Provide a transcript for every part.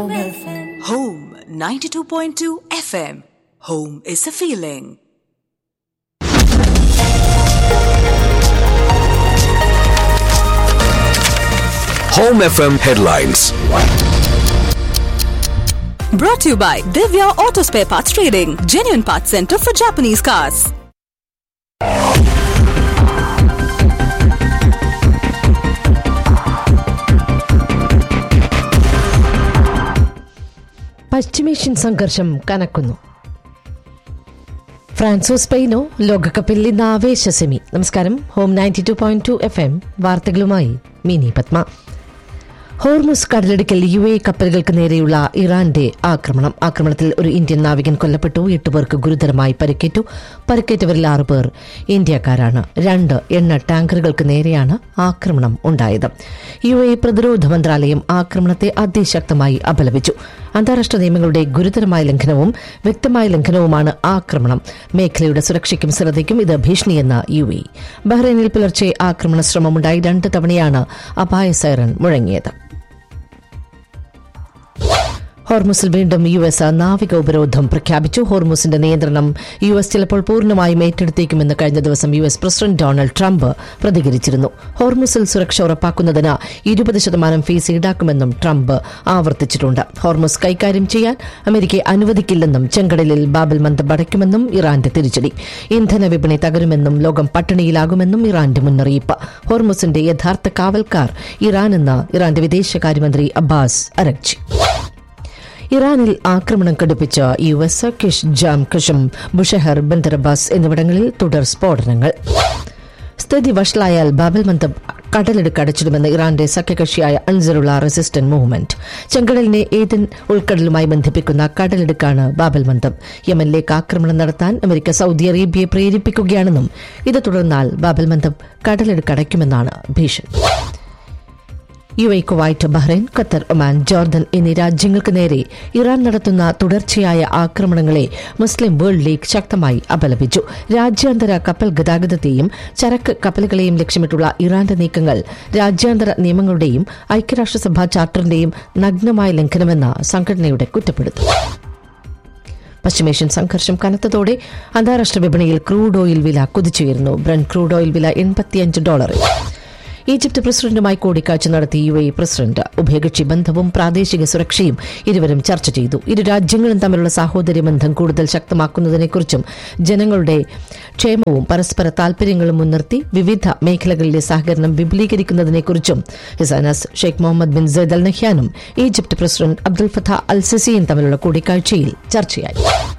Home 92.2 FM. Home is a feeling. Home FM headlines. Brought to you by Divya Auto Spare Parts Trading, genuine parts center for Japanese cars. പശ്ചിമേഷ്യൻ സംഘർഷം കനക്കുന്നു ഫ്രാൻസോ സ്പെയിനോ ലോകകപ്പിൽ ഇന്ന് ആവേശ semi നമസ്കാരം home ninety two point two F M വാർത്തകളുമായി Mini Padma Hormuz കടലിടുക്കൽ U A കപ്പലുകൾക്ക് നേരെയുള്ള ഇറാന്റെ ആക്രമണം ആക്രമണത്തിൽ ഒരു ഇന്ത്യൻ നാവികൻ കൊല്ലപ്പെട്ടു എട്ട് പേർക്ക് ഗുരുതരമായി പരിക്കേറ്റു പരിക്കേറ്റവരിൽ ആറ് പേർ ഇന്ത്യക്കാരാണ് രണ്ട് എണ്ണ ടാങ്കറുകൾക്ക് നേരെയാണ് ആക്രമണം ഉണ്ടായത് യു എ പ്രതിരോധ മന്ത്രാലയം ആക്രമണത്തെ അതിശക്തമായി അപലപിച്ചു അന്താരാഷ്ട്ര നിയമങ്ങളുടെ ഗുരുതരമായ ലംഘനവും വ്യക്തമായ ലംഘനവുമാണ് ആക്രമണം മേഖലയുടെ സുരക്ഷയ്ക്കും സ്ഥിരതയ്ക്കും ഇത് ഭീഷണിയെന്ന് യു എ ബഹ്റൈനിൽ പുലർച്ചെ ആക്രമണ ശ്രമമുണ്ടായി രണ്ട് തവണയാണ് അപായ സൈറൺ മുഴങ്ങിയത് ഹോർമുസിൽ വീണ്ടും യു എസ് നാവിക ഉപരോധം പ്രഖ്യാപിച്ചു ഹോർമുസിന്റെ നിയന്ത്രണം യു എസ് ചിലപ്പോൾ പൂർണ്ണമായും ഏറ്റെടുത്തേക്കുമെന്ന് കഴിഞ്ഞ ദിവസം U S president Donald Trump പ്രതികരിച്ചിരുന്നു ഹോർമുസിൽ സുരക്ഷ ഉറപ്പാക്കുന്നതിന് ഇരുപത് ശതമാനം ഫീസ് ഈടാക്കുമെന്നും ട്രംപ് ആവർത്തിച്ചിട്ടുണ്ട് ഹോർമുസ് കൈകാര്യം ചെയ്യാൻ അമേരിക്കയെ അനുവദിക്കില്ലെന്നും ചെങ്കടലിൽ ബാബൽ മന്ദം അടയ്ക്കുമെന്നും ഇറാന്റെ തിരിച്ചടി ഇന്ധന വിപണി തകരുമെന്നും ലോകം പട്ടിണിയിലാകുമെന്നും ഇറാന്റെ മുന്നറിയിപ്പ് ഹോർമുസിന്റെ യഥാർത്ഥ കാവൽക്കാർ ഇറാനെന്ന് ഇറാന്റെ വിദേശകാര്യമന്ത്രി അബ്ബാസ് അരക്ചി ഇറാനിൽ ആക്രമണം കടുപ്പിച്ച U S Kish Jam Qeshm Bushehr Bandar Abbas എന്നിവിടങ്ങളിൽ തുടർ സ്ഫോടനങ്ങൾ സ്ഥിതി വഷളായാൽ ബാബൽ മന്ദം കടലെടുക്ക് അടച്ചിടുമെന്ന് ഇറാന്റെ സഖ്യകക്ഷിയായ അൻസറുള്ള റെസിസ്റ്റന്റ് മൂവ്മെന്റ് ചെങ്കടലിനെ ഏതൻ ഉൾക്കടലുമായി ബന്ധിപ്പിക്കുന്ന കടലെടുക്കാണ് ബാബൽ മന്ദം യമനിലേക്ക് ആക്രമണം നടത്താൻ അമേരിക്ക സൌദി അറേബ്യയെ പ്രേരിപ്പിക്കുകയാണെന്നും ഇത് തുടർന്നാൽ ബാബൽ മന്ദം കടലെടുക്ക് അടയ്ക്കുമെന്നാണ് ഭീഷണി U A Kuwait Bahrain Qatar Oman Jordan എന്നീ രാജ്യങ്ങൾക്ക് നേരെ ഇറാൻ നടത്തുന്ന തുടർച്ചയായ ആക്രമണങ്ങളെ മുസ്ലിം വേൾഡ് ലീഗ് ശക്തമായി അപലപിച്ചു രാജ്യാന്തര കപ്പൽ ഗതാഗതത്തെയും ചരക്ക് കപ്പലുകളെയും ലക്ഷ്യമിട്ടുള്ള ഇറാന്റെ നീക്കങ്ങൾ രാജ്യാന്തര നിയമങ്ങളുടെയും ഐക്യരാഷ്ട്രസഭാ ചാർട്ടറിന്റെയും നഗ്നമായ ലംഘനമെന്ന സംഘടനയുടെ കുറ്റപ്പെടുത്തൽ പശ്ചിമേഷ്യൻ സംഘർഷം കനത്തതോടെ അന്താരാഷ്ട്ര വിപണിയിൽ ക്രൂഡ് ഓയിൽ വില കുതിച്ചുയരുന്നു ബ്രൺ ക്രൂഡ് ഓയിൽ വില എൺപത്തിയഞ്ച് ഡോളറിൽ ഈജിപ്ത് പ്രസിഡന്റുമായി കൂടിക്കാഴ്ച നടത്തി യു എ പ്രസിഡന്റ് ഉഭയകക്ഷി ബന്ധവും പ്രാദേശിക സുരക്ഷയും ഇരുവരും ചർച്ച ചെയ്തു ഇരു രാജ്യങ്ങളും തമ്മിലുള്ള സാഹോദര്യ ബന്ധം കൂടുതൽ ശക്തമാക്കുന്നതിനെക്കുറിച്ചും ജനങ്ങളുടെ ക്ഷേമവും പരസ്പര താൽപര്യങ്ങളും മുൻനിർത്തി വിവിധ മേഖലകളിലെ സഹകരണം വിപുലീകരിക്കുന്നതിനെക്കുറിച്ചും His Highness Sheikh Mohammed bin Zayed Al നഹ്യാനും Egypt president Abdel Fattah al സിസിയും തമ്മിലുള്ള കൂടിക്കാഴ്ചയിൽ ചർച്ചയായി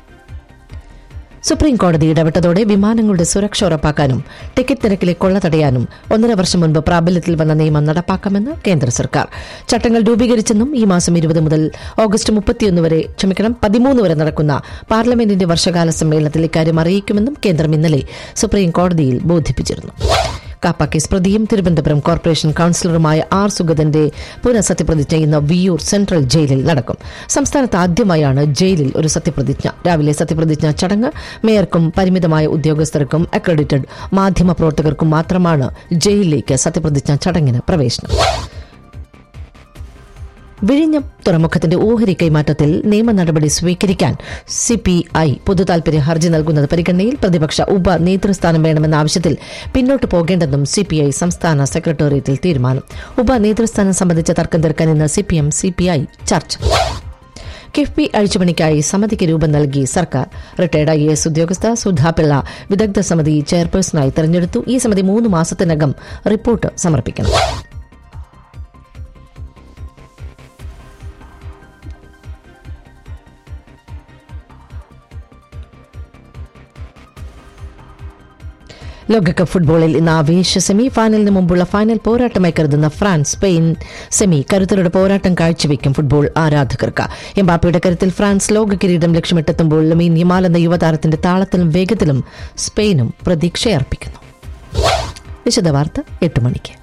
സുപ്രീം കോടതി ഇടപെട്ടതോടെ വിമാനങ്ങളുടെ സുരക്ഷ ഉറപ്പാക്കാനും ടിക്കറ്റ് നിരക്കിലെ കൊള്ള തടയാനും ഒന്നര വർഷം മുൻപ് പ്രാബല്യത്തിൽ വന്ന നിയമം നടപ്പാക്കാമെന്ന് കേന്ദ്ര സർക്കാർ ചട്ടങ്ങൾ രൂപീകരിച്ചെന്നും ഈ മാസം ഇരുപത് മുതൽ ഓഗസ്റ്റ് മുപ്പത്തിയൊന്ന് വരെ ക്ഷമിക്കണം പതിമൂന്ന് വരെ നടക്കുന്ന പാർലമെന്റിന്റെ വർഷകാല സമ്മേളനത്തിൽ ഇക്കാര്യം അറിയിക്കുമെന്നും കേന്ദ്രം ഇന്നലെ സുപ്രീം കോടതിയിൽ ബോധിപ്പിച്ചിരുന്നു കാപ്പ കേസ് പ്രതിയും തിരുവനന്തപുരം കോർപ്പറേഷൻ കൌൺസിലറുമായ ആർ സുഗതന്റെ പുനഃസത്യപ്രതിജ്ഞ ഇന്ന് വിയൂർ സെൻട്രൽ ജയിലിൽ നടക്കും സംസ്ഥാനത്ത് ആദ്യമായാണ് ജയിലിൽ ഒരു സത്യപ്രതിജ്ഞ രാവിലെ സത്യപ്രതിജ്ഞ ചടങ്ങ് മേയർക്കും പരിമിതമായ ഉദ്യോഗസ്ഥർക്കും അക്രഡിറ്റഡ് മാധ്യമ പ്രവർത്തകർക്കും മാത്രമാണ് ജയിലിലേക്ക് സത്യപ്രതിജ്ഞ ചടങ്ങിന് പ്രവേശനം വിഴിഞ്ഞം തുറമുഖത്തിന്റെ ഓഹരി കൈമാറ്റത്തിൽ നിയമ നടപടി സ്വീകരിക്കാൻ സിപിഐ പൊതുതാൽപര്യ ഹർജി നൽകുന്നത് പരിഗണനയിൽ പ്രതിപക്ഷ ഉപ നേതൃസ്ഥാനം വേണമെന്ന ആവശ്യത്തിൽ പിന്നോട്ട് പോകേണ്ടെന്നും സിപിഐ സംസ്ഥാന സെക്രട്ടേറിയറ്റിൽ തീരുമാനം ഉപ നേതൃസ്ഥാനം സംബന്ധിച്ച തർക്കം തീർക്കാൻ ഇന്ന് സിപിഎം സിപിഐ ചർച്ച കിഫ്ബി അഴിച്ചുപണിക്കായി സമിതിക്ക് രൂപം നൽകി സർക്കാർ റിട്ടയർഡ് ഐ എസ് ഉദ്യോഗസ്ഥ സുധാപിള്ള വിദഗ്ധ സമിതി ചെയർപേഴ്സണായി തെരഞ്ഞെടുത്തു ഈ സമിതി മൂന്ന് മാസത്തിനകം റിപ്പോർട്ട് സമർപ്പിക്കണം ലോകകപ്പ് ഫുട്ബോളിൽ ഇന്ന് ആവേശ സെമി ഫൈനലിന് മുമ്പുള്ള ഫൈനൽ പോരാട്ടമായി കരുതുന്ന ഫ്രാൻസ് സ്പെയിൻ സെമി കരുത്തരുടെ പോരാട്ടം കാഴ്ചവെക്കും ഫുട്ബോൾ ആരാധകർക്ക് എംബാപ്പയുടെ കരുത്തിൽ ഫ്രാൻസ് ലോക കിരീടം ലക്ഷ്യമിട്ടെത്തുമ്പോൾ ലമീൻ യമാൽ എന്ന യുവതാരത്തിന്റെ താളത്തിലും വേഗത്തിലും സ്പെയിനും പ്രതീക്ഷയർപ്പിക്കുന്നു വിശദവാർത്ത എട്ട് മണിക്ക്